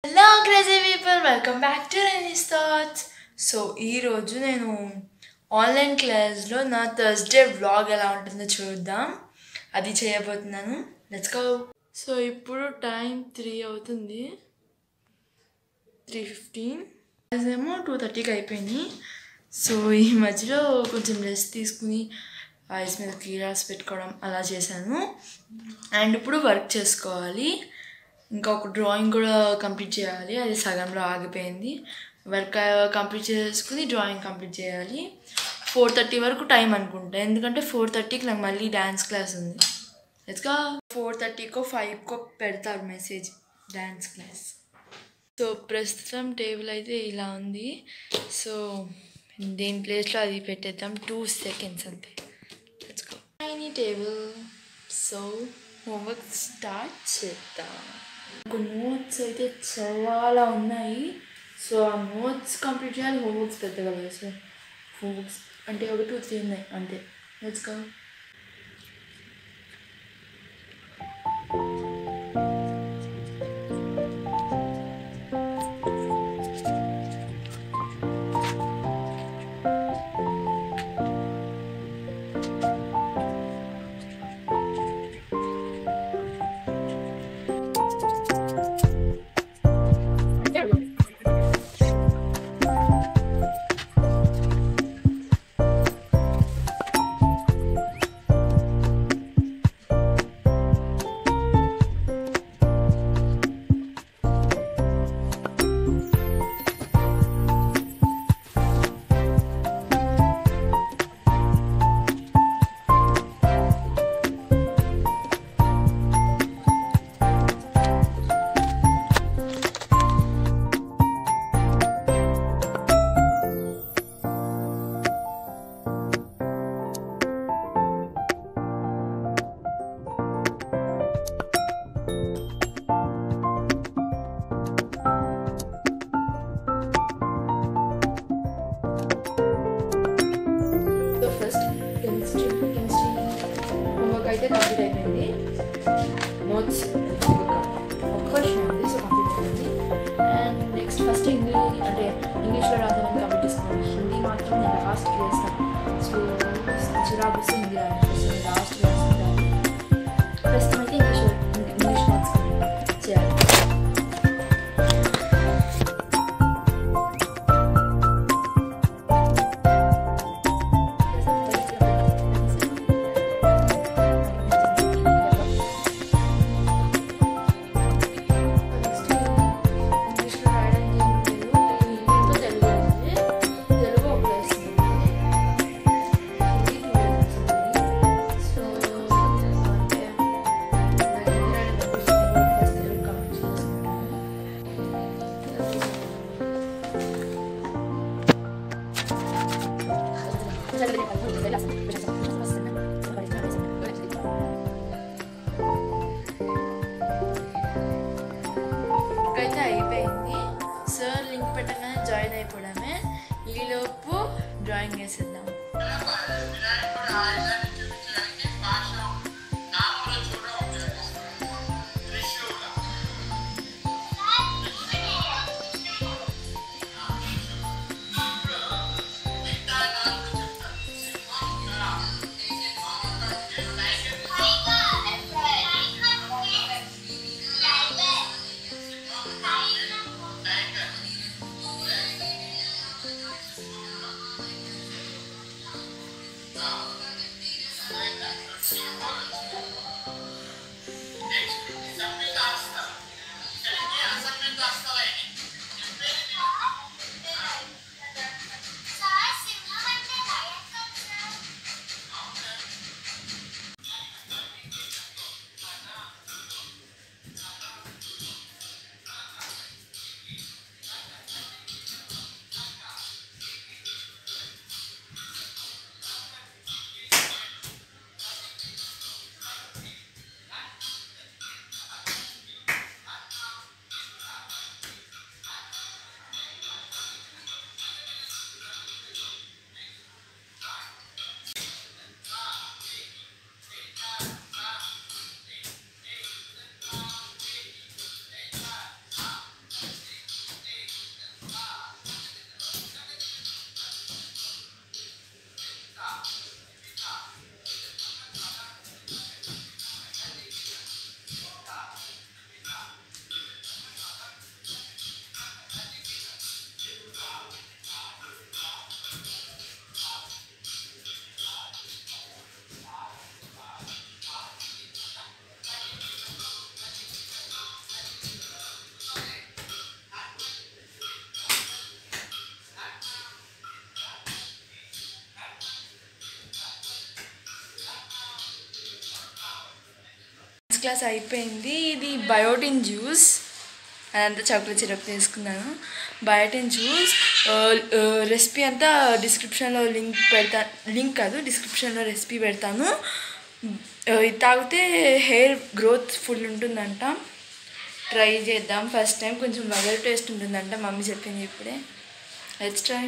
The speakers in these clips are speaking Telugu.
Hello crazy people welcome back to Renee's thoughts so ఈరోజు నేను ఆన్లైన్ క్లాస్లో నా థర్స్డే వ్లాగ్ ఎలా ఉంటుందో చూద్దాం అది చేయబోతున్నాను లెట్స్ గో సో ఇప్పుడు టైం త్రీ అవుతుంది త్రీ ఫిఫ్టీన్ ఏమో టూ థర్టీకి అయిపోయింది సో ఈ మధ్యలో కొంచెం రెస్ట్ తీసుకుని ఐస్ మీద కీరాస్ పెట్టుకోవడం అలా చేశాను అండ్ ఇప్పుడు వర్క్ చేసుకోవాలి ఇంకా ఒక డ్రాయింగ్ కూడా కంప్లీట్ చేయాలి అది సగంలో ఆగిపోయింది వర్క్ కంప్లీట్ చేసుకుని డ్రాయింగ్ కంప్లీట్ చేయాలి ఫోర్ థర్టీ వరకు టైం అనుకుంటా ఎందుకంటే ఫోర్ థర్టీకి నాకు మళ్ళీ డ్యాన్స్ క్లాస్ ఉంది ఎత్తుగా ఫోర్ థర్టీకో ఫైవ్కో పెడతారు మెసేజ్ డ్యాన్స్ క్లాస్ సో ప్రస్తుతం టేబుల్ అయితే ఇలా ఉంది సో దేని ప్లేస్లో అది పెట్టేద్దాం టూ సెకండ్స్ అంతే let's go tiny table so homework start చేద్దాం నాకు నోట్స్ అయితే చాలా ఉన్నాయి సో ఆ నోట్స్ కంప్లీట్ చేయాలి హోంవర్క్స్ పెద్దగా లేదు సో హోంవర్క్స్ అంటే ఒక టూ త్రీ ఉన్నాయి అంతే let's go so first chemistry chemistry homework అయితే కంప్లీట్ అయిపోయింది నోట్స్ ఒక క్వశ్చన్ ఉంది సో కంప్లీట్ అయిపోయింది అండ్ నెక్స్ట్ ఫస్ట్ ఇంగ్లీష్ అంటే ఇంగ్లీష్లో రాద్దామని కంప్లీట్ చేసుకోవాలి హిందీ మాత్రం నేను లాస్ట్ వేస్తాను సో చిరాకు వస్తే హిందీ రాయాలి సో లాస్ట్ వేస్తాను ప్రస్తుతం అయితే ఇంగ్లీష్ ఇంగ్లీష్ నోట్స్ చేయాలి ఇంగ్లీష్లో రాయడానికి ఏం లేదు హిందీతో తెలుగు వస్తుంది తెలుగు ఒక వస్తుంది హిందీ టూ వస్తుంది సో అంటే ఫస్ట్ తెలుగు కంప్లీట్ చేసుకుంటాను అయితే అయిపోయింది సార్ లింక్ పెట్టగానే జాయిన్ అయిపోవడమే ఈలోపు డ్రాయింగ్ వేసేద్దాం క్లాస్ అయిపోయింది ఇది బయోటిన్ జ్యూస్ అదంతా చాక్లెట్ సిరప్ తీసుకున్నాను బయోటిన్ జ్యూస్ రెసిపీ అంతా డిస్క్రిప్షన్లో లింక్ పెడతా లింక్ కాదు డిస్క్రిప్షన్లో రెసిపీ పెడతాను ఆ, ఇది తాగితే హెయిర్ గ్రోత్ ఫుల్ ఉంటుందంట ట్రై చేద్దాం ఫస్ట్ టైం కొంచెం వగర్ టేస్ట్ ఉంటుందంట మమ్మీ చెప్పింది ఇప్పుడే లెట్స్ ట్రై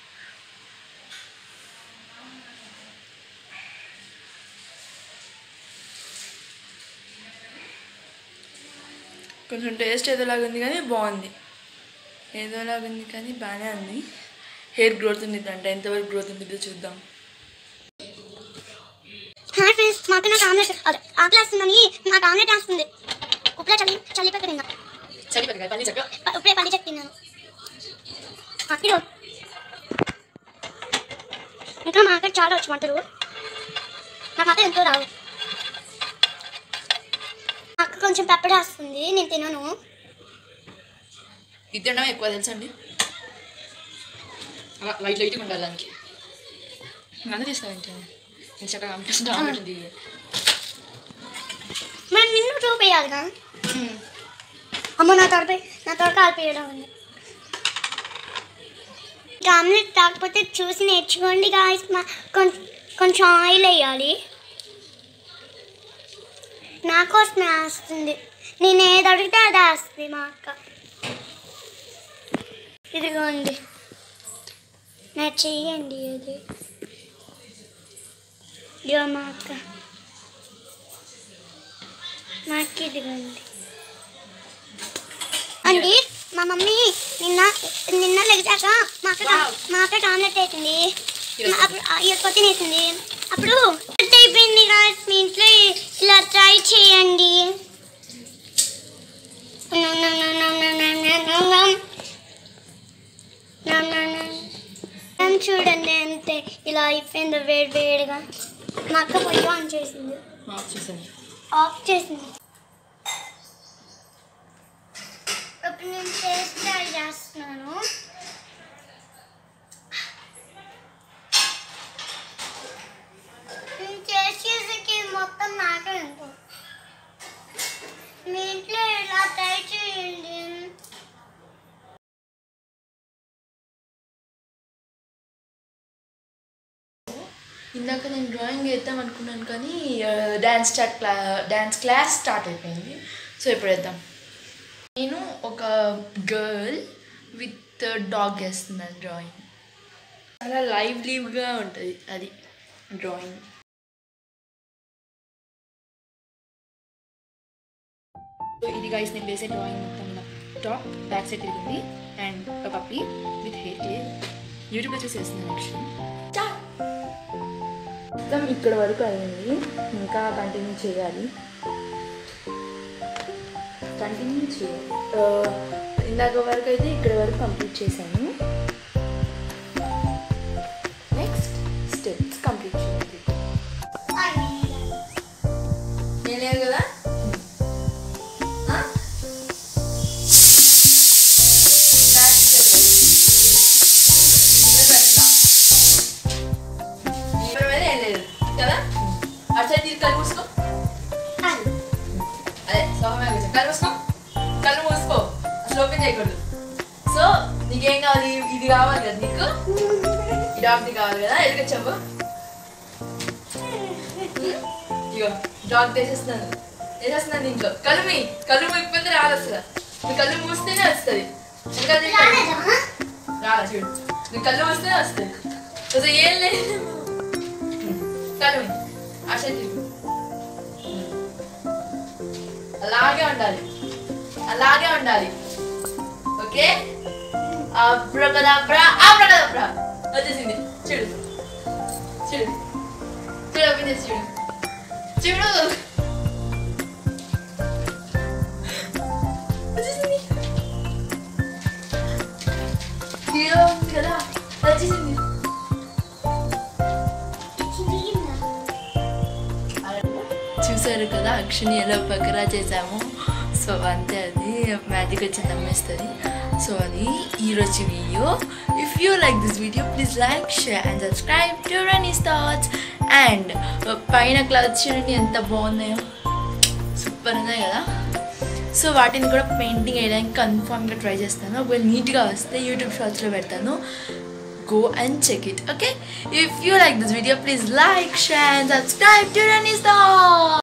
కొంచెం టేస్ట్ ఏదోలాగా ఉంది కానీ బాగుంది ఏదోలాగా ఉంది కానీ బాగానే ఉంది హెయిర్ గ్రోత్ ఉండిద్దంట ఎంతవరకు గ్రోత్ ఉంటుందో చూద్దాం హాయ్ ఫ్రెండ్స్ మాకు నాకు ఆమ్లెట్ అదే ఆకలేస్తుందని నాకు ఆమ్లెట్ వేస్తుంది ఉప్పుడే చల్లి చల్లి పెట్టి తిన్నా ప- ఉప్పుడే పల్లి చెట్టు తిన్నాను అప్పుడు ఇంకా మా అక్కడ చాలా వచ్చు వంటలు నాకు మాత్రం ఎంతో రావు అక్క కొంచెం పెప్పర్ వేస్తుంది నేను తినను ఇది తినడం ఎక్కువ తెలుసండి అలా లైట్ లైట్గా ఉండాలి దానికి అందరూ తీసుకోవాలంటే నేను చక్కగా అనిపిస్తుంది ఆమ్లెట్ ఉంది మరి నిన్ను చూపేయాలిగా అమ్మ నా తొడపై నా తొడ కాల్పేయడం ఉంది ఆమ్లెట్ కాకపోతే చూసి నేర్చుకోండి గాయస్ కొంచెం ఆయిల్ వేయాలి నా కోసమే వేస్తుంది నేను ఏది అడిగితే అది వేస్తుంది మా అక్క ఇదిగోండి నా చెయ్యండి ఇది ఇదిగో మా అక్క నాకు ఇదిగోండి అండి మా మమ్మీ నిన్న నిన్న లెగిసాక మా అక్క మా అక్క ఆమ్లెట్ వేసింది మా- అప్పుడు పొద్దున వేసింది అప్పుడు set అయిపోయింది guys. మీ ఇంట్లో ఇలా ట్రై చేయండి నమ్ నమ్ నమ్ నమ్ నమ్ నమ్ నమ్ నమ్ నమ్. నమ్ నమ్ నమ్. నమ్ చూడండి అంతే ఇలా అయిపోయింది వేడి వేడిగా మా అక్క పొయ్యి ఆన్ చేసింది చూసాను ఆఫ్ చేసింది ఇప్పుడు నేను టేస్ట్ ట్రై చేస్తున్నాను నేను టేస్ట్ చేసేకి మొత్తం నాకే ఉంటుంది మీ ఇంట్లో ఇలా ట్రై చేయండి ఇందాక నేను డ్రాయింగ్ వేద్దాం అనుకున్నాను కానీ dance start class dance class start అయిపోయింది సో ఇప్పుడు వేద్దాం నేను ఒక గర్ల్ విత్ డాగ్ వేస్తున్నాను డ్రాయింగ్ చాలా లైవ్లీగా ఉంటుంది అది డ్రాయింగ్ సో ఇది గైస్ నేను వేసే డ్రాయింగ్ మొత్తం ఇలా టాప్ బ్యాక్ సైడ్ తిరిగింది అండ్ ఒక పప్పి విత్ హెయిర్ క్లియర్ యూట్యూబ్లో చూసి వేస్తున్నాను యాక్చువల్లీ మొత్తం ఇక్కడ వరకు అయింది ఇంకా కంటిన్యూ చేయాలి కంటిన్యూ చేయాలి ఆ, ఇందాక వరకు అయితే ఇక్కడ వరకు కంప్లీట్ చేశాను నెక్స్ట్ స్టెప్స్ కంప్లీట్ చేయాలి నేను లేదు కదా ఆ? That's it. ఇదే పెట్టినా. ఇప్పుడు మీద ఏం లేదు కదా అటు సైడ్ తీసి కళ్ళు మూసుకో అదే సోహమే కూర్చో కళ్ళు మూసుకో కళ్ళు మూసుకో అసలు ఓపెన్ చేయకూడదు సో నీకేం కావాలి ఇది కావాలి కదా నీకు ఈ డాగ్ది కావాలి కదా ఎదుగు చెప్పు ఇగో డాగ్ తీసేస్తున్నాను తీసేస్తున్నాను దీంట్లో కళ్ళు మీ కళ్ళు మూయకపోతే రాదు అసలు నీ కళ్ళు మూస్తేనే వస్తుంది ఇంకా రాలా చూడు నీ కళ్ళు మూస్తేనే వస్తుంది అసలు ఏం లేదు కళ్ళు మూయి. ఆశ తిరుగు అలాగే ఉండాలి అలాగే ఉండాలి ఓకే అబ్రకదబ్రా అబ్రకదబ్రా వచ్చేసింది చూడు చూడు చూడు ఓపెన్ చేసి చూడు చూడు వచ్చేసింది హీరో ఉంది కదా వచ్చేసింది చూసారు కదా అక్షని ఎలా పకరా చేసాము సో అంతే అది మ్యాజిక్ వచ్చి నమ్మేస్తుంది సో అది ఈరోజు video if you like this video please like share and subscribe to Renee's thoughts and పైన క్లౌడ్స్ చూడండి ఎంత బాగున్నాయో సూపర్ సూపర్ ఉన్నాయి కదా సో వాటిని కూడా పెయింటింగ్ వేయడానికి కన్ఫామ్గా ట్రై చేస్తాను ఒకవేళ నీట్గా వస్తే యూట్యూబ్ షార్ట్స్లో పెడతాను go and check it okay if you like this video please like share and subscribe to Rani's Thoughts